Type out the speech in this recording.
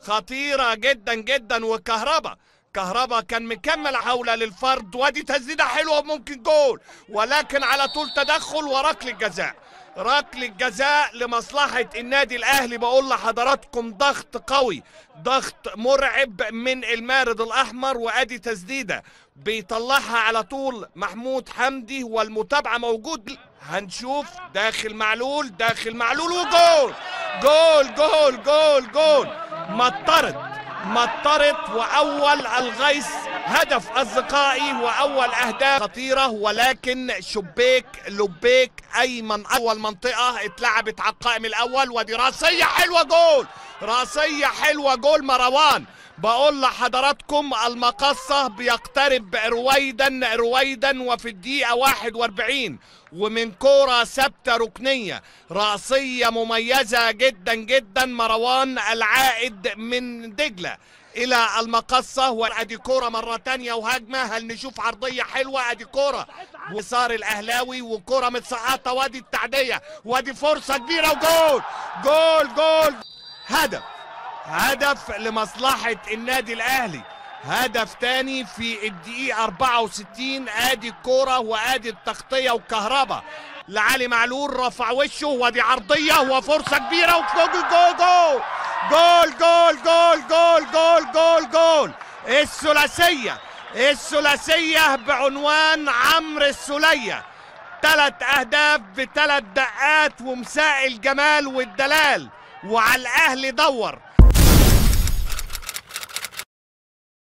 خطيرة جدا جدا وكهربا كهربا كان مكمل حولة للفرد وادي تسديدة حلوة ممكن جول ولكن على طول تدخل وركل الجزاء ركل الجزاء لمصلحة النادي الأهلي بقول لحضراتكم ضغط قوي ضغط مرعب من المارد الأحمر وأدي تسديدة بيطلعها على طول محمود حمدي والمتابعة موجود هنشوف داخل معلول داخل معلول وجول جول جول جول جول مطرت مطرت واول الغيث هدف اصدقائي واول اهداف خطيره ولكن شبيك لبيك ايمن اول منطقه اتلعبت على القائم الاول ودي راسيه حلوه جول راسيه حلوه جول مروان بقول لحضراتكم المقصة بيقترب رويدا رويدا وفي الدقيقة 41 ومن كرة ثابتة ركنية رأسية مميزة جدا جدا مروان العائد من دجلة إلى المقصة وأدي كرة مرة تانية وهجمة هل نشوف عرضية حلوة أدي كرة وصار الأهلاوي وكرة متسقطة وادي التعدية وادي فرصة كبيرة وجول جول جول هدف هدف لمصلحة النادي الأهلي هدف تاني في الدقيقة 64 ادي الكورة وادي التغطية وكهربا لعلي معلول رفع وشه ودي عرضية وفرصة كبيرة وجول جول جول جول جول جول جول جول جول الثلاثية الثلاثية بعنوان عمرو السلية ثلاث اهداف بثلاث دقات ومساء الجمال والدلال وعلى الاهلي دور